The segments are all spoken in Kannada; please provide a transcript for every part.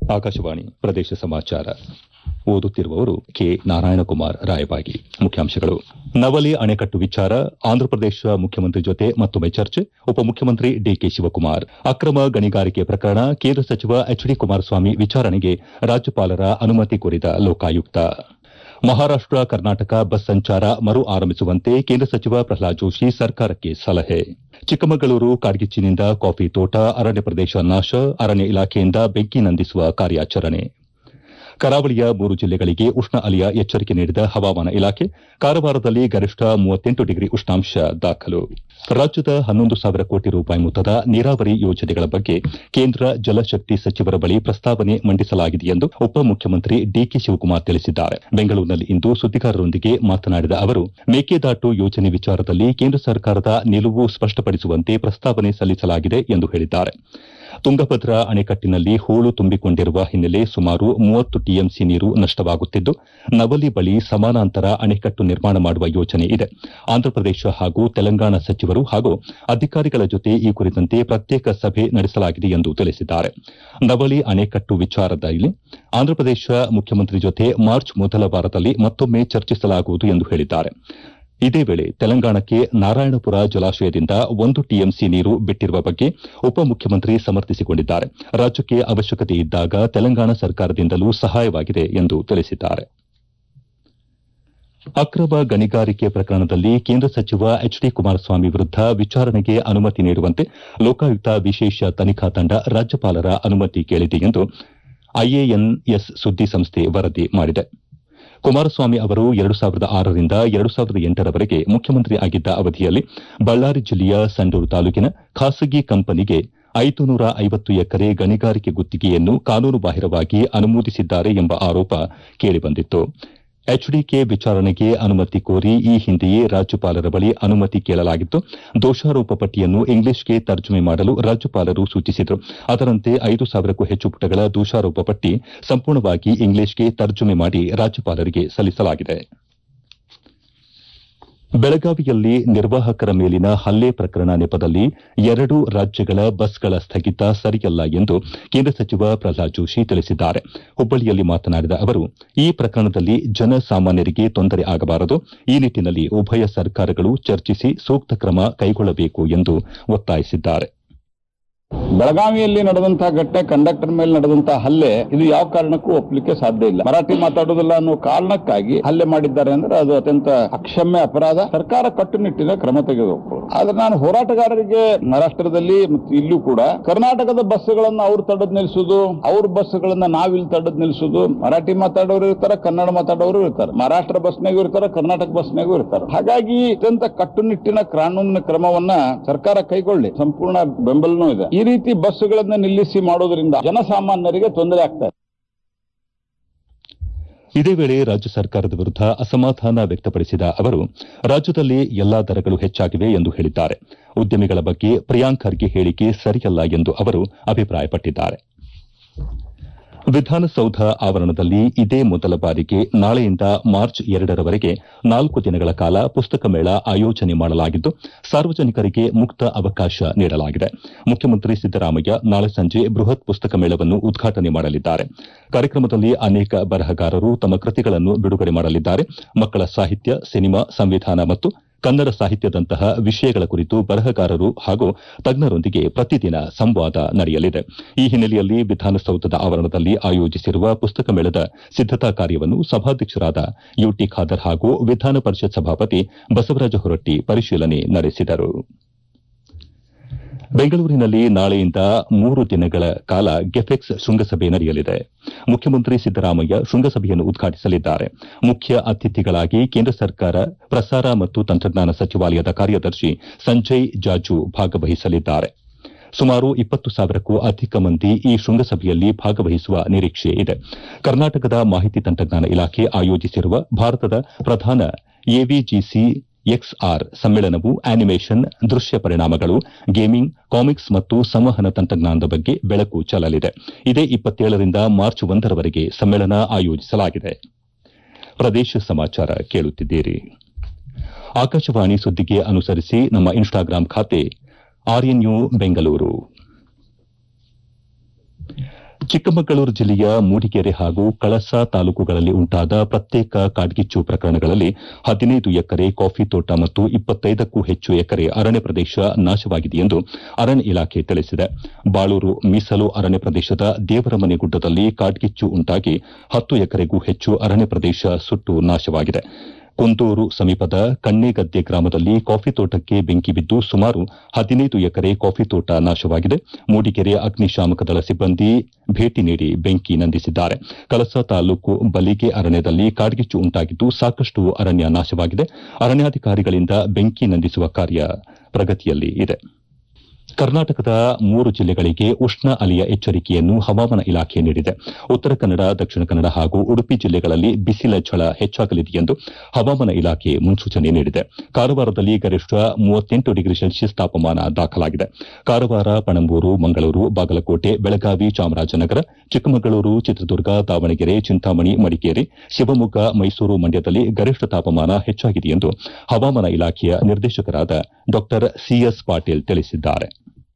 ಆಕಾಶವಾಣಿ ಪ್ರದೇಶ ಸಮಾಚಾರ ಓದುತ್ತಿರುವವರು ಕೆ ನಾರಾಯಣಕುಮಾರ್ ರಾಯಬಾಗಿ ಮುಖ್ಯಾಂಶಗಳು ನವಲಿ ಅಣೆಕಟ್ಟು ವಿಚಾರ ಆಂಧ್ರಪ್ರದೇಶ ಮುಖ್ಯಮಂತ್ರಿ ಜೊತೆ ಮತ್ತೊಮ್ಮೆ ಚರ್ಚೆ ಉಪಮುಖ್ಯಮಂತ್ರಿ ಡಿಕೆ ಶಿವಕುಮಾರ್ ಅಕ್ರಮ ಗಣಿಗಾರಿಕೆ ಪ್ರಕರಣ ಕೇಂದ್ರ ಸಚಿವ ಎಚ್ ಡಿ ಕುಮಾರಸ್ವಾಮಿ ವಿಚಾರಣೆಗೆ ರಾಜ್ಯಪಾಲರ ಅನುಮತಿ ಕೋರಿದ ಲೋಕಾಯುಕ್ತ ಮಹಾರಾಷ್ಟ ಕರ್ನಾಟಕ ಬಸ್ ಸಂಚಾರ ಮರು ಆರಂಭಿಸುವಂತೆ ಕೇಂದ್ರ ಸಚಿವ ಪ್ರಹ್ಲಾದ್ ಜೋಶಿ ಸರ್ಕಾರಕ್ಕೆ ಸಲಹೆ ಚಿಕ್ಕಮಗಳೂರು ಕಾಡ್ಗಿಚ್ಚಿನಿಂದ ಕಾಫಿ ತೋಟ ಅರಣ್ಯ ಪ್ರದೇಶ ನಾಶ ಅರಣ್ಯ ಇಲಾಖೆಯಿಂದ ಬೆಂಕಿ ನಂದಿಸುವ ಕಾರ್ಯಾಚರಣೆ ಕರಾವಳಿಯ ಮೂರು ಜಿಲ್ಲೆಗಳಿಗೆ ಉಷ್ಣ ಅಲೆಯ ಎಚ್ಚರಿಕೆ ನೀಡಿದ ಹವಾಮಾನ ಇಲಾಖೆ ಕಾರವಾರದಲ್ಲಿ ಗರಿಷ್ಠ ಮೂವತ್ತೆಂಟು ಡಿಗ್ರಿ ಉಷ್ಣಾಂಶ ದಾಖಲು ರಾಜ್ಯದ ಹನ್ನೊಂದು ಸಾವಿರ ಕೋಟಿ ರೂಪಾಯಿ ಮೊತ್ತದ ನೀರಾವರಿ ಯೋಜನೆಗಳ ಬಗ್ಗೆ ಕೇಂದ್ರ ಜಲಶಕ್ತಿ ಸಚಿವರ ಬಳಿ ಪ್ರಸ್ತಾವನೆ ಮಂಡಿಸಲಾಗಿದೆ ಎಂದು ಉಪಮುಖ್ಯಮಂತ್ರಿ ಡಿಕೆ ಶಿವಕುಮಾರ್ ತಿಳಿಸಿದ್ದಾರೆ ಬೆಂಗಳೂರಿನಲ್ಲಿಂದು ಸುದ್ದಿಗಾರರೊಂದಿಗೆ ಮಾತನಾಡಿದ ಅವರು ಮೇಕೆದಾಟು ಯೋಜನೆ ವಿಚಾರದಲ್ಲಿ ಕೇಂದ್ರ ಸರ್ಕಾರದ ನಿಲುವು ಸ್ಪಷ್ಟಪಡಿಸುವಂತೆ ಪ್ರಸ್ತಾವನೆ ಸಲ್ಲಿಸಲಾಗಿದೆ ಎಂದು ಹೇಳಿದ್ದಾರೆ ತುಂಗಭದ್ರಾ ಅಣೆಕಟ್ಟಿನಲ್ಲಿ ಹೂಳು ತುಂಬಿಕೊಂಡಿರುವ ಹಿನ್ನೆಲೆ ಸುಮಾರು ಮೂವತ್ತು ಟಿಎಂಸಿ ನೀರು ನಷ್ಟವಾಗುತ್ತಿದ್ದು ನವಲಿ ಬಳಿ ಸಮಾನಾಂತರ ಅಣೆಕಟ್ಟು ನಿರ್ಮಾಣ ಮಾಡುವ ಯೋಜನೆ ಇದೆ ಆಂಧ್ರಪ್ರದೇಶ ಹಾಗೂ ತೆಲಂಗಾಣ ಸಚಿವರು ಹಾಗೂ ಅಧಿಕಾರಿಗಳ ಜೊತೆ ಈ ಕುರಿತಂತೆ ಪ್ರತ್ಯೇಕ ಸಭೆ ನಡೆಸಲಾಗಿದೆ ಎಂದು ತಿಳಿಸಿದ್ದಾರೆ ನವಲಿ ಅಣೆಕಟ್ಟು ವಿಚಾರದಲ್ಲಿ ಆಂಧ್ರಪ್ರದೇಶ ಮುಖ್ಯಮಂತ್ರಿ ಜೊತೆ ಮಾರ್ಚ್ ಮೊದಲ ವಾರದಲ್ಲಿ ಮತ್ತೊಮ್ಮೆ ಚರ್ಚಿಸಲಾಗುವುದು ಎಂದು ಹೇಳಿದ್ದಾರೆ ಇದೇ ವೇಳೆ ತೆಲಂಗಾಣಕ್ಕೆ ನಾರಾಯಣಪುರ ಜಲಾಶಯದಿಂದ ಒಂದು ಟಿಎಂಸಿ ನೀರು ಬಿಟ್ಟಿರುವ ಬಗ್ಗೆ ಉಪಮುಖ್ಯಮಂತ್ರಿ ಸಮರ್ಥಿಸಿಕೊಂಡಿದ್ದಾರೆ ರಾಜ್ಯಕ್ಕೆ ಅವಶ್ಯಕತೆ ಇದ್ದಾಗ ತೆಲಂಗಾಣ ಸರ್ಕಾರದಿಂದಲೂ ಸಹಾಯವಾಗಿದೆ ಎಂದು ತಿಳಿಸಿದ್ದಾರೆ ಅಕ್ರಮ ಗಣಿಗಾರಿಕೆ ಪ್ರಕರಣದಲ್ಲಿ ಕೇಂದ್ರ ಸಚಿವ ಎಚ್ ಡಿ ಕುಮಾರಸ್ವಾಮಿ ವಿರುದ್ದ ವಿಚಾರಣೆಗೆ ಅನುಮತಿ ನೀಡುವಂತೆ ಲೋಕಾಯುಕ್ತ ವಿಶೇಷ ತನಿಖಾ ತಂಡ ರಾಜ್ಯಪಾಲರ ಅನುಮತಿ ಕೇಳಿದೆ ಎಂದು ಐಎಎನ್ಎಸ್ ಸುದ್ದಿ ಸಂಸ್ಥೆ ವರದಿ ಮಾಡಿದೆ ಕುಮಾರಸ್ವಾಮಿ ಅವರು ಎರಡು ಸಾವಿರದ ಆರರಿಂದ ಎರಡು ಸಾವಿರದ ಎಂಟರವರೆಗೆ ಮುಖ್ಯಮಂತ್ರಿ ಆಗಿದ್ದ ಅವಧಿಯಲ್ಲಿ ಬಳ್ಳಾರಿ ಜಿಲ್ಲೆಯ ಸಂಡೂರು ತಾಲೂಕಿನ ಖಾಸಗಿ ಕಂಪನಿಗೆ ಐದು ನೂರ ಐವತ್ತು ಎಕರೆ ಗಣಿಗಾರಿಕೆ ಗುತ್ತಿಗೆಯನ್ನು ಕಾನೂನುಬಾಹಿರವಾಗಿ ಅನುಮೋದಿಸಿದ್ದಾರೆ ಎಂಬ ಆರೋಪ ಕೇಳಿಬಂದಿತ್ತು ಎಚ್ಡಿಕೆ ವಿಚಾರಣೆಗೆ ಅನುಮತಿ ಕೋರಿ ಈ ಹಿಂದೆಯೇ ರಾಜ್ಯಪಾಲರ ಬಳಿ ಅನುಮತಿ ಕೇಳಲಾಗಿತ್ತು ದೋಷಾರೋಪ ಪಟ್ಟಿಯನ್ನು ಇಂಗ್ಲಿಷ್ಗೆ ತರ್ಜುಮೆ ಮಾಡಲು ರಾಜ್ಯಪಾಲರು ಸೂಚಿಸಿದರು ಅದರಂತೆ ಐದು ಸಾವಿರಕ್ಕೂ ಹೆಚ್ಚು ಪುಟಗಳ ದೋಷಾರೋಪ ಪಟ್ಟಿ ಸಂಪೂರ್ಣವಾಗಿ ಇಂಗ್ಲಿಷ್ಗೆ ತರ್ಜುಮೆ ಮಾಡಿ ರಾಜ್ಯಪಾಲರಿಗೆ ಸಲ್ಲಿಸಲಾಗಿದೆ ಬೆಳಗಾವಿಯಲ್ಲಿ ನಿರ್ವಾಹಕರ ಮೇಲಿನ ಹಲ್ಲೆ ಪ್ರಕರಣ ನೆಪದಲ್ಲಿ ಎರಡು ರಾಜ್ಯಗಳ ಬಸ್ಗಳ ಸ್ಥಗಿತ ಸರಿಯಲ್ಲ ಎಂದು ಕೇಂದ್ರ ಸಚಿವ ಪ್ರಹ್ಲಾದ್ ಜೋಶಿ ತಿಳಿಸಿದ್ದಾರೆ ಹುಬ್ಬಳ್ಳಿಯಲ್ಲಿ ಮಾತನಾಡಿದ ಅವರು ಈ ಪ್ರಕರಣದಲ್ಲಿ ಜನಸಾಮಾನ್ಯರಿಗೆ ತೊಂದರೆ ಆಗಬಾರದು ಈ ನಿಟ್ಟಿನಲ್ಲಿ ಉಭಯ ಸರ್ಕಾರಗಳು ಚರ್ಚಿಸಿ ಸೂಕ್ತ ಕ್ರಮ ಕೈಗೊಳ್ಳಬೇಕು ಎಂದು ಒತ್ತಾಯಿಸಿದ್ದಾರೆ ಬೆಳಗಾವಿಯಲ್ಲಿ ನಡೆದಂತಹ ಘಟನೆ ಕಂಡಕ್ಟರ್ ಮೇಲೆ ನಡೆದಂತಹ ಹಲ್ಲೆ ಇದು ಯಾವ ಕಾರಣಕ್ಕೂ ಒಪ್ಪಲಿಕ್ಕೆ ಸಾಧ್ಯ ಇಲ್ಲ ಮರಾಠಿ ಮಾತಾಡೋದಿಲ್ಲ ಅನ್ನೋ ಕಾರಣಕ್ಕಾಗಿ ಹಲ್ಲೆ ಮಾಡಿದ್ದಾರೆ ಅಂದ್ರೆ ಅದು ಅತ್ಯಂತ ಅಕ್ಷಮ್ಯ ಅಪರಾಧ ಸರ್ಕಾರ ಕಟ್ಟುನಿಟ್ಟಿನ ಕ್ರಮ ತೆಗೆದುಬೇಕು ಆದ್ರೆ ನಾನು ಹೋರಾಟಗಾರರಿಗೆ ಮಹಾರಾಷ್ಟ್ರದಲ್ಲಿ ಮತ್ತು ಇಲ್ಲೂ ಕೂಡ ಕರ್ನಾಟಕದ ಬಸ್ಗಳನ್ನ ಅವ್ರು ತಡೆದ್ ನಿಲ್ಲಿಸುದು ಅವ್ರ ಬಸ್ಗಳನ್ನ ನಾವಿಲ್ಲಿ ತಡೆದ್ ನಿಲ್ಲಿಸುದು ಮರಾಠಿ ಮಾತಾಡೋರು ಇರ್ತಾರೆ ಕನ್ನಡ ಮಾತಾಡೋರು ಇರ್ತಾರೆ ಮಹಾರಾಷ್ಟ್ರ ಬಸ್ನಾಗೂ ಇರ್ತಾರೆ ಕರ್ನಾಟಕ ಬಸ್ನಾಗೂ ಇರ್ತಾರೆ ಹಾಗಾಗಿ ಅತ್ಯಂತ ಕಟ್ಟುನಿಟ್ಟಿನ ಕಾನೂನಿನ ಕ್ರಮವನ್ನ ಸರ್ಕಾರ ಕೈಗೊಳ್ಳಿ ಸಂಪೂರ್ಣ ಬೆಂಬಲನೂ ಇದೆ ಈ ರೀತಿ ಬಸ್ಗಳನ್ನ ನಿಲ್ಲಿಸಿ ಮಾಡೋದ್ರಿಂದ ಜನಸಾಮಾನ್ಯರಿಗೆ ತೊಂದರೆ ಆಗ್ತಾ ಇದೆ ಇದೇ ವೇಳೆ ರಾಜ್ಯ ಸರ್ಕಾರದ ವಿರುದ್ದ ಅಸಮಾಧಾನ ವ್ಯಕ್ತಪಡಿಸಿದ ಅವರು ರಾಜ್ಯದಲ್ಲಿ ಎಲ್ಲಾ ದರಗಳು ಹೆಚ್ಚಾಗಿವೆ ಎಂದು ಹೇಳಿದ್ದಾರೆ ಉದ್ಯಮಿಗಳ ಬಗ್ಗೆ ಪ್ರಿಯಾಂಕ್ ಖರ್ಗೆ ಹೇಳಿಕೆ ಸರಿಯಲ್ಲ ಎಂದು ಅವರು ಅಭಿಪ್ರಾಯಪಟ್ಟಿದ್ದಾರೆ ವಿಧಾನಸೌಧ ಆವರಣದಲ್ಲಿ ಇದೇ ಮೊದಲ ಬಾರಿಗೆ ನಾಳೆಯಿಂದ ಮಾರ್ಚ್ ಎರಡರವರೆಗೆ ನಾಲ್ಕು ದಿನಗಳ ಕಾಲ ಪುಸ್ತಕ ಮೇಳ ಆಯೋಜನೆ ಮಾಡಲಾಗಿದ್ದು ಸಾರ್ವಜನಿಕರಿಗೆ ಮುಕ್ತ ಅವಕಾಶ ನೀಡಲಾಗಿದೆ ಮುಖ್ಯಮಂತ್ರಿ ಸಿದ್ದರಾಮಯ್ಯ ನಾಳೆ ಸಂಜೆ ಬೃಹತ್ ಪುಸ್ತಕ ಮೇಳವನ್ನು ಉದ್ಘಾಟನೆ ಮಾಡಲಿದ್ದಾರೆ ಕಾರ್ಯಕ್ರಮದಲ್ಲಿ ಅನೇಕ ಬರಹಗಾರರು ತಮ್ಮ ಕೃತಿಗಳನ್ನು ಬಿಡುಗಡೆ ಮಾಡಲಿದ್ದಾರೆ ಮಕ್ಕಳ ಸಾಹಿತ್ಯ ಸಿನಿಮಾ ಸಂವಿಧಾನ ಮತ್ತು ಕನ್ನಡ ಸಾಹಿತ್ಯದಂತಹ ವಿಷಯಗಳ ಕುರಿತು ಬರಹಗಾರರು ಹಾಗೂ ತಜ್ಞರೊಂದಿಗೆ ಪ್ರತಿದಿನ ಸಂವಾದ ನಡೆಯಲಿದೆ ಈ ಹಿನ್ನೆಲೆಯಲ್ಲಿ ವಿಧಾನಸೌಧದ ಆವರಣದಲ್ಲಿ ಆಯೋಜಿಸಿರುವ ಪುಸ್ತಕ ಮೇಳದ ಸಿದ್ದತಾ ಕಾರ್ಯವನ್ನು ಸಭಾಧ್ಯಕ್ಷರಾದ ಯುಟಿ ಖಾದರ್ ಹಾಗೂ ವಿಧಾನ ಪರಿಷತ್ ಸಭಾಪತಿ ಬಸವರಾಜ ಹೊರಟ್ಟಿ ಪರಿಶೀಲನೆ ನಡೆಸಿದರು ಬೆಂಗಳೂರಿನಲ್ಲಿ ನಾಳೆಯಿಂದ ಮೂರು ದಿನಗಳ ಕಾಲ ಗೆಫೆಕ್ಸ್ ಶೃಂಗಸಭೆ ನಡೆಯಲಿದೆ ಮುಖ್ಯಮಂತ್ರಿ ಸಿದ್ದರಾಮಯ್ಯ ಶೃಂಗಸಭೆಯನ್ನು ಉದ್ಘಾಟಿಸಲಿದ್ದಾರೆ ಮುಖ್ಯ ಅತಿಥಿಗಳಾಗಿ ಕೇಂದ್ರ ಸರ್ಕಾರ ಪ್ರಸಾರ ಮತ್ತು ತಂತ್ರಜ್ಞಾನ ಸಚಿವಾಲಯದ ಕಾರ್ಯದರ್ಶಿ ಸಂಜಯ್ ಜಾಜು ಭಾಗವಹಿಸಲಿದ್ದಾರೆ ಸುಮಾರು ಇಪ್ಪತ್ತು ಸಾವಿರಕ್ಕೂ ಅಧಿಕ ಮಂದಿ ಈ ಶೃಂಗಸಭೆಯಲ್ಲಿ ಭಾಗವಹಿಸುವ ನಿರೀಕ್ಷೆ ಇದೆ ಕರ್ನಾಟಕದ ಮಾಹಿತಿ ತಂತ್ರಜ್ಞಾನ ಇಲಾಖೆ ಆಯೋಜಿಸಿರುವ ಭಾರತದ ಪ್ರಧಾನ ಎವಿಜಿಸಿ ಎಕ್ಸ್ಆರ್ ಸಮ್ಮೇಳನವು ಆನಿಮೇಷನ್ ದೃಶ್ಯ ಪರಿಣಾಮಗಳು ಗೇಮಿಂಗ್ ಕಾಮಿಕ್ಸ್ ಮತ್ತು ಸಂವಹನ ತಂತ್ರಜ್ಞಾನದ ಬಗ್ಗೆ ಬೆಳಕು ಚೆಲ್ಲಲಿದೆ ಇದೇ ಇಪ್ಪತ್ತೇಳರಿಂದ ಮಾರ್ಚ್ ಒಂದರವರೆಗೆ ಸಮ್ಮೇಳನ ಆಯೋಜಿಸಲಾಗಿದೆ ಪ್ರದೇಶ ಸಮಾಚಾರ ಕೇಳುತ್ತಿದ್ದೀರಿ ಆಕಾಶವಾಣಿ ಸುದ್ದಿಗೆ ಅನುಸರಿಸಿ ನಮ್ಮ ಇನ್ಸ್ಟಾಗ್ರಾಂ ಖಾತೆ ಆರ್ಎನ್ಯು ಬೆಂಗಳೂರು ಚಿಕ್ಕಮಗಳೂರು ಜಿಲ್ಲೆಯ ಮೂಡಿಗೆರೆ ಹಾಗೂ ಕಳಸ ತಾಲೂಕುಗಳಲ್ಲಿ ಉಂಟಾದ ಪ್ರತ್ಯೇಕ ಕಾಡ್ಗಿಚ್ಚು ಪ್ರಕರಣಗಳಲ್ಲಿ ಹದಿನೈದು ಎಕರೆ ಕಾಫಿ ತೋಟ ಮತ್ತು ಇಪ್ಪತ್ತೈದಕ್ಕೂ ಹೆಚ್ಚು ಎಕರೆ ಅರಣ್ಯ ಪ್ರದೇಶ ನಾಶವಾಗಿದೆ ಎಂದು ಅರಣ್ಯ ಇಲಾಖೆ ತಿಳಿಸಿದೆ ಬಾಳೂರು ಮೀಸಲು ಅರಣ್ಯ ಪ್ರದೇಶದ ದೇವರಮನೆ ಗುಡ್ಡದಲ್ಲಿ ಕಾಡ್ಗಿಚ್ಚು ಉಂಟಾಗಿ ಹತ್ತು ಎಕರೆಗೂ ಹೆಚ್ಚು ಅರಣ್ಯ ಪ್ರದೇಶ ಸುಟ್ಟು ನಾಶವಾಗಿದೆ ಕುಂದೂರು ಸಮೀಪದ ಕಣ್ಣೇಗದ್ದೆ ಗ್ರಾಮದಲ್ಲಿ ಕಾಫಿ ತೋಟಕ್ಕೆ ಬೆಂಕಿ ಬಿದ್ದು ಸುಮಾರು ಹದಿನೈದು ಎಕರೆ ಕಾಫಿ ತೋಟ ನಾಶವಾಗಿದೆ ಮೂಡಿಗೆರೆ ಅಗ್ನಿಶಾಮಕ ದಳ ಸಿಬ್ಬಂದಿ ಭೇಟಿ ನೀಡಿ ಬೆಂಕಿ ನಂದಿಸಿದ್ದಾರೆ ಕಳಸ ತಾಲೂಕು ಬಲಿಗೆ ಅರಣ್ಯದಲ್ಲಿ ಕಾಡ್ಗಿಚ್ಚು ಉಂಟಾಗಿದ್ದು ಸಾಕಷ್ಟು ಅರಣ್ಯ ನಾಶವಾಗಿದೆ ಅರಣ್ಯಾಧಿಕಾರಿಗಳಿಂದ ಬೆಂಕಿ ನಂದಿಸುವ ಕಾರ್ಯ ಪ್ರಗತಿಯಲ್ಲಿ ಇದೆ ಕರ್ನಾಟಕದ ಮೂರು ಜಿಲ್ಲೆಗಳಿಗೆ ಉಷ್ಣ ಅಲೆಯ ಎಚ್ಚರಿಕೆಯನ್ನು ಹವಾಮಾನ ಇಲಾಖೆ ನೀಡಿದೆ ಉತ್ತರ ಕನ್ನಡ ದಕ್ಷಿಣ ಕನ್ನಡ ಹಾಗೂ ಉಡುಪಿ ಜಿಲ್ಲೆಗಳಲ್ಲಿ ಬಿಸಿಲ ಝಳ ಹೆಚ್ಚಾಗಲಿದೆ ಎಂದು ಹವಾಮಾನ ಇಲಾಖೆ ಮುನ್ಸೂಚನೆ ನೀಡಿದೆ ಕಾರವಾರದಲ್ಲಿ ಗರಿಷ್ಠ ಮೂವತ್ತೆಂಟು ಡಿಗ್ರಿ ಸೆಲ್ಸಿಯಸ್ ತಾಪಮಾನ ದಾಖಲಾಗಿದೆ ಕಾರವಾರ ಪಣಂಬೂರು ಮಂಗಳೂರು ಬಾಗಲಕೋಟೆ ಬೆಳಗಾವಿ ಚಾಮರಾಜನಗರ ಚಿಕ್ಕಮಗಳೂರು ಚಿತ್ರದುರ್ಗ ದಾವಣಗೆರೆ ಚಿಂತಾಮಣಿ ಮಡಿಕೇರಿ ಶಿವಮೊಗ್ಗ ಮೈಸೂರು ಮಂಡ್ಯದಲ್ಲಿ ಗರಿಷ್ಠ ತಾಪಮಾನ ಹೆಚ್ಚಾಗಿದೆ ಎಂದು ಹವಾಮಾನ ಇಲಾಖೆಯ ನಿರ್ದೇಶಕರಾದ ಡಾ ಸಿಎಸ್ ಪಾಟೀಲ್ ತಿಳಿಸಿದ್ದಾರೆ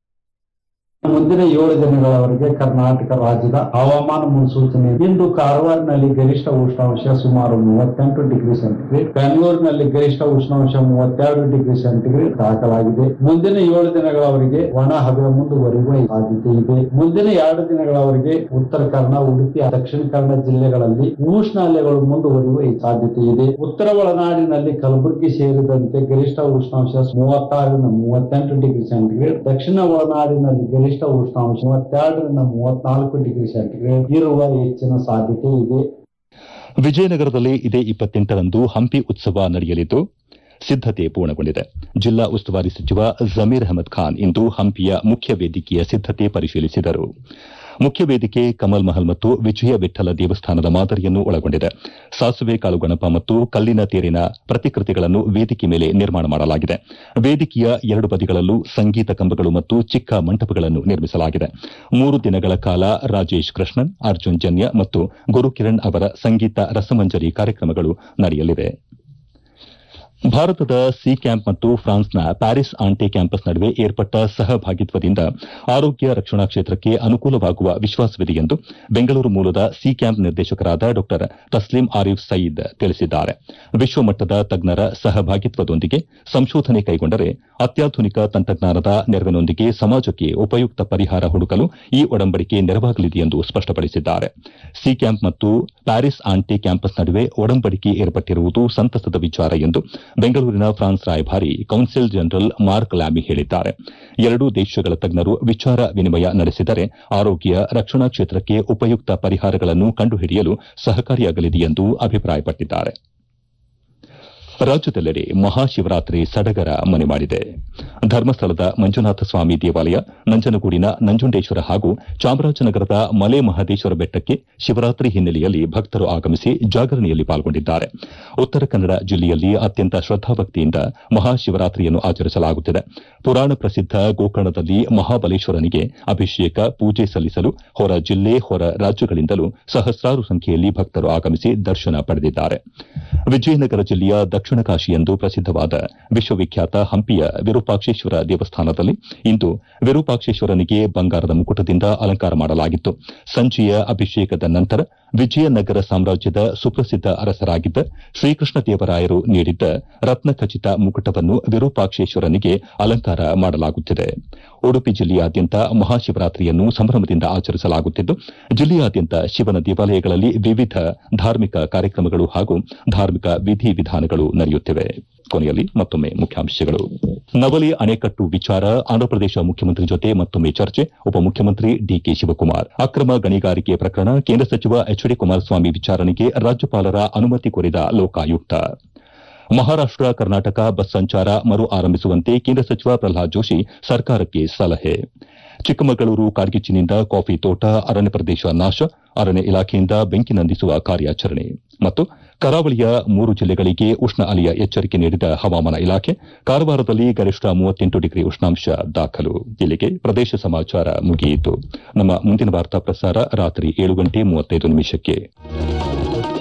ಮುಂದಿನ ಏಳು ದಿನಗಳವರೆಗೆ ಕರ್ನಾಟಕ ರಾಜ್ಯದ ಹವಾಮಾನ ಮುನ್ಸೂಚನೆ ಇಂದು ಕಾರವಾರನಲ್ಲಿ ಗರಿಷ್ಠ ಉಷ್ಣಾಂಶ ಸುಮಾರು ಮೂವತ್ತೆಂಟು ಡಿಗ್ರಿ ಸೆಂಟಿಗ್ರೇಡ್ ಬೆಂಗಳೂರಿನಲ್ಲಿ ಗರಿಷ್ಠ ಉಷ್ಣಾಂಶ ಮೂವತ್ತೆರಡು ಡಿಗ್ರಿ ಸೆಂಟಿಗ್ರೇಡ್ ದಾಖಲಾಗಿದೆ ಮುಂದಿನ ಏಳು ದಿನಗಳವರೆಗೆ ಒಣ ಹವೆ ಮುಂದುವರಿಯುವ ಸಾಧ್ಯತೆ ಇದೆ ಮುಂದಿನ ಎರಡು ದಿನಗಳವರೆಗೆ ಉತ್ತರ ಕನ್ನಡ ಉಡುಪಿ ದಕ್ಷಿಣ ಕನ್ನಡ ಜಿಲ್ಲೆಗಳಲ್ಲಿ ಉಷ್ಣ ಅಲೆಗಳು ಮುಂದುವರಿಯುವ ಸಾಧ್ಯತೆ ಇದೆ ಉತ್ತರ ಒಳನಾಡಿನಲ್ಲಿ ಕಲಬುರಗಿ ಸೇರಿದಂತೆ ಗರಿಷ್ಠ ಉಷ್ಣಾಂಶ ಮೂವತ್ತಾರರಿಂದ ಮೂವತ್ತೆಂಟು ಡಿಗ್ರಿ ಸೆಂಟಿಗ್ರೇಡ್ ದಕ್ಷಿಣ ಒಳನಾಡಿನಲ್ಲಿ ಗರಿಷ್ಠ ಉಷ್ಣಾಂಶ ಮೂವತ್ತೆರಡರಿಂದ ಮೂವತ್ನಾಲ್ಕು ಡಿಗ್ರಿ ಸೆಂಟಿಗ್ರೇಡ್ ಇರುವ ಹೆಚ್ಚಿನ ಸಾಧ್ಯತೆ ಇದೆ ವಿಜಯನಗರದಲ್ಲಿ ಇದೇ ಇಪ್ಪತ್ತೆಂಟರಂದು ಹಂಪಿ ಉತ್ಸವ ನಡೆಯಲಿದ್ದು ಸಿದ್ದತೆ ಪೂರ್ಣಗೊಂಡಿದೆ ಜಿಲ್ಲಾ ಉಸ್ತುವಾರಿ ಸಚಿವ ಜಮೀರ್ ಅಹಮದ್ ಖಾನ್ ಇಂದು ಹಂಪಿಯ ಮುಖ್ಯ ವೇದಿಕೆಯ ಸಿದ್ದತೆ ಪರಿಶೀಲಿಸಿದರು ಮುಖ್ಯ ವೇದಿಕೆ ಕಮಲ್ ಮಹಲ್ ಮತ್ತು ವಿಜಯ ವಿಠಲ ದೇವಸ್ಥಾನದ ಮಾದರಿಯನ್ನು ಒಳಗೊಂಡಿದೆ ಸಾಸುವೆ ಕಾಳು ಗಣಪ ಮತ್ತು ಕಲ್ಲಿನ ತೇರಿನ ಪ್ರತಿಕೃತಿಗಳನ್ನು ವೇದಿಕೆ ಮೇಲೆ ನಿರ್ಮಾಣ ಮಾಡಲಾಗಿದೆ ವೇದಿಕೆಯ ಎರಡು ಬದಿಗಳಲ್ಲೂ ಸಂಗೀತ ಕಂಬಗಳು ಮತ್ತು ಚಿಕ್ಕ ಮಂಟಪಗಳನ್ನು ನಿರ್ಮಿಸಲಾಗಿದೆ ಮೂರು ದಿನಗಳ ಕಾಲ ರಾಜೇಶ್ ಕೃಷ್ಣನ್ ಅರ್ಜುನ್ ಜನ್ಯ ಮತ್ತು ಗುರುಕಿರಣ್ ಅವರ ಸಂಗೀತ ರಸಮಂಜರಿ ಕಾರ್ಯಕ್ರಮಗಳು ನಡೆಯಲಿವೆ ಭಾರತದ ಸಿ ಕ್ಯಾಂಪ್ ಮತ್ತು ಫ್ರಾನ್ಸ್ನ ಪ್ಯಾರಿಸ್ ಆಂಟೆ ಕ್ಯಾಂಪಸ್ ನಡುವೆ ಏರ್ಪಟ್ಟ ಸಹಭಾಗಿತ್ವದಿಂದ ಆರೋಗ್ಯ ರಕ್ಷಣಾ ಕ್ಷೇತ್ರಕ್ಕೆ ಅನುಕೂಲವಾಗುವ ವಿಶ್ವಾಸವಿದೆ ಎಂದು ಬೆಂಗಳೂರು ಮೂಲದ ಸಿ ಕ್ಯಾಂಪ್ ನಿರ್ದೇಶಕರಾದ ಡಾ ತಸ್ಲೀಂ ಆರಿಫ್ ಸಯೀದ್ ತಿಳಿಸಿದ್ದಾರೆ ವಿಶ್ವಮಟ್ಟದ ತಜ್ಞರ ಸಹಭಾಗಿತ್ವದೊಂದಿಗೆ ಸಂಶೋಧನೆ ಕೈಗೊಂಡರೆ ಅತ್ಯಾಧುನಿಕ ತಂತ್ರಜ್ಞಾನದ ನೆರವಿನೊಂದಿಗೆ ಸಮಾಜಕ್ಕೆ ಉಪಯುಕ್ತ ಪರಿಹಾರ ಹುಡುಕಲು ಈ ಒಡಂಬಡಿಕೆ ನೆರವಾಗಲಿದೆ ಎಂದು ಸ್ಪಷ್ಟಪಡಿಸಿದ್ದಾರೆ ಸಿ ಕ್ಯಾಂಪ್ ಮತ್ತು ಪ್ಯಾರಿಸ್ ಆಂಟೆ ಕ್ಯಾಂಪಸ್ ನಡುವೆ ಒಡಂಬಡಿಕೆ ಏರ್ಪಟ್ಟಿರುವುದು ಸಂತಸದ ವಿಚಾರ ಎಂದು ಬೆಂಗಳೂರಿನ ಫ್ರಾನ್ಸ್ ರಾಯಭಾರಿ ಕೌನ್ಸಿಲ್ ಜನರಲ್ ಮಾರ್ಕ್ ಲ್ಯಾಮಿ ಹೇಳಿದ್ದಾರೆ ಎರಡೂ ದೇಶಗಳ ತಜ್ಞರು ವಿಚಾರ ವಿನಿಮಯ ನಡೆಸಿದರೆ ಆರೋಗ್ಯ ರಕ್ಷಣಾ ಕ್ಷೇತ್ರಕ್ಕೆ ಉಪಯುಕ್ತ ಪರಿಹಾರಗಳನ್ನು ಕಂಡುಹಿಡಿಯಲು ಸಹಕಾರಿಯಾಗಲಿದೆ ಎಂದು ಅಭಿಪ್ರಾಯಪಟ್ಟಿದ್ದಾರೆ ರಾಜ್ಯದೆಲ್ಲೆಡೆ ಮಹಾಶಿವರಾತ್ರಿ ಸಡಗರ ಮನೆ ಮಾಡಿದೆ ಧರ್ಮಸ್ಥಳದ ಮಂಜುನಾಥ ಸ್ವಾಮಿ ದೇವಾಲಯ ನಂಜನಗೂಡಿನ ನಂಜುಂಡೇಶ್ವರ ಹಾಗೂ ಚಾಮರಾಜನಗರದ ಮಲೆ ಮಹದೇಶ್ವರ ಬೆಟ್ಟಕ್ಕೆ ಶಿವರಾತ್ರಿ ಹಿನ್ನೆಲೆಯಲ್ಲಿ ಭಕ್ತರು ಆಗಮಿಸಿ ಜಾಗರಣೆಯಲ್ಲಿ ಪಾಲ್ಗೊಂಡಿದ್ದಾರೆ ಉತ್ತರ ಕನ್ನಡ ಜಿಲ್ಲೆಯಲ್ಲಿ ಅತ್ಯಂತ ಶ್ರದ್ದಾಭಕ್ತಿಯಿಂದ ಮಹಾಶಿವರಾತ್ರಿಯನ್ನು ಆಚರಿಸಲಾಗುತ್ತಿದೆ ಪುರಾಣ ಪ್ರಸಿದ್ದ ಗೋಕರ್ಣದಲ್ಲಿ ಮಹಾಬಲೇಶ್ವರನಿಗೆ ಅಭಿಷೇಕ ಪೂಜೆ ಸಲ್ಲಿಸಲು ಹೊರ ಜಿಲ್ಲೆ ಹೊರ ರಾಜ್ಯಗಳಿಂದಲೂ ಸಹಸ್ರಾರು ಸಂಖ್ಯೆಯಲ್ಲಿ ಭಕ್ತರು ಆಗಮಿಸಿ ದರ್ಶನ ಪಡೆದಿದ್ದಾರೆ ವಿಜಯನಗರ ಜಿಲ್ಲೆಯ ದಕ್ಷಿಣ ಕಾಶಿ ಎಂದು ಪ್ರಸಿದ್ದವಾದ ವಿಶ್ವವಿಖ್ಯಾತ ಹಂಪಿಯ ವಿರೂಪಾಕ್ಷೇಶ್ವರ ದೇವಸ್ಥಾನದಲ್ಲಿ ಇಂದು ವಿರೂಪಾಕ್ಷೇಶ್ವರನಿಗೆ ಬಂಗಾರದ ಮುಕುಟದಿಂದ ಅಲಂಕಾರ ಮಾಡಲಾಗಿತ್ತು ಸಂಜೆಯ ಅಭಿಷೇಕದ ನಂತರ ವಿಜಯನಗರ ಸಾಮ್ರಾಜ್ಯದ ಸುಪ್ರಸಿದ್ದ ಅರಸರಾಗಿದ್ದ ಶ್ರೀಕೃಷ್ಣ ದೇವರಾಯರು ನೀಡಿದ್ದ ರತ್ನಖಚಿತ ಮುಕುಟವನ್ನು ವಿರೂಪಾಕ್ಷೇಶ್ವರನಿಗೆ ಅಲಂಕಾರ ಮಾಡಲಾಗುತ್ತಿದೆ ಉಡುಪಿ ಜಿಲ್ಲೆಯಾದ್ಯಂತ ಮಹಾಶಿವರಾತ್ರಿಯನ್ನು ಸಂಭ್ರಮದಿಂದ ಆಚರಿಸಲಾಗುತ್ತಿದ್ದು ಜಿಲ್ಲೆಯಾದ್ಯಂತ ಶಿವನ ದೇವಾಲಯಗಳಲ್ಲಿ ವಿವಿಧ ಧಾರ್ಮಿಕ ಕಾರ್ಯಕ್ರಮಗಳು ಹಾಗೂ ಧಾರ್ಮಿಕ ವಿಧಿವಿಧಾನಗಳು ನಡೆಯುತ್ತಿವೆ ಕೊನೆಯಲ್ಲಿ ಮತ್ತೊಮ್ಮೆ ಮುಖ್ಯಾಂಶಗಳು ನವಲಿ ಅಣೆಕಟ್ಟು ವಿಚಾರ ಆಂಧ್ರಪ್ರದೇಶ ಮುಖ್ಯಮಂತ್ರಿ ಜೊತೆ ಮತ್ತೊಮ್ಮೆ ಚರ್ಚೆ ಉಪಮುಖ್ಯಮಂತ್ರಿ ಡಿಕೆ ಶಿವಕುಮಾರ್ ಅಕ್ರಮ ಗಣಿಗಾರಿಕೆ ಪ್ರಕರಣ ಕೇಂದ್ರ ಸಚಿವ ಎಚ್ ಡಿ ಕುಮಾರಸ್ವಾಮಿ ವಿಚಾರಣೆಗೆ ರಾಜ್ಯಪಾಲರ ಅನುಮತಿ ಕೋರಿದ ಲೋಕಾಯುಕ್ತ ಮಹಾರಾಷ್ಟ ಕರ್ನಾಟಕ ಬಸ್ ಸಂಚಾರ ಮರು ಆರಂಭಿಸುವಂತೆ ಕೇಂದ್ರ ಸಚಿವ ಪ್ರಹ್ಲಾದ್ ಜೋಶಿ ಸರ್ಕಾರಕ್ಕೆ ಸಲಹೆ ಚಿಕ್ಕಮಗಳೂರು ಕಾಡ್ಗಿಚ್ಚಿನಿಂದ ಕಾಫಿ ತೋಟ ಅರಣ್ಯ ಪ್ರದೇಶ ನಾಶ ಅರಣ್ಯ ಇಲಾಖೆಯಿಂದ ಬೆಂಕಿ ನಂದಿಸುವ ಕಾರ್ಯಾಚರಣೆ ಮತ್ತು ಕರಾವಳಿಯ ಮೂರು ಜಿಲ್ಲೆಗಳಿಗೆ ಉಷ್ಣ ಅಲೆಯ ಎಚ್ಚರಿಕೆ ನೀಡಿದ ಹವಾಮಾನ ಇಲಾಖೆ ಕಾರವಾರದಲ್ಲಿ ಗರಿಷ್ಠ ಮೂವತ್ತೆಂಟು ಡಿಗ್ರಿ ಉಷ್ಣಾಂಶ ದಾಖಲು ಇಲ್ಲಿಗೆ ಪ್ರದೇಶ ಸಮಾಚಾರ ಮುಗಿಯಿತು ನಮ್ಮ ಮುಂದಿನ ವಾರ್ತಾ ಪ್ರಸಾರ ರಾತ್ರಿ ಏಳು ಗಂಟೆ ಮೂವತ್ತೈದು ನಿಮಿಷಕ್ಕೆ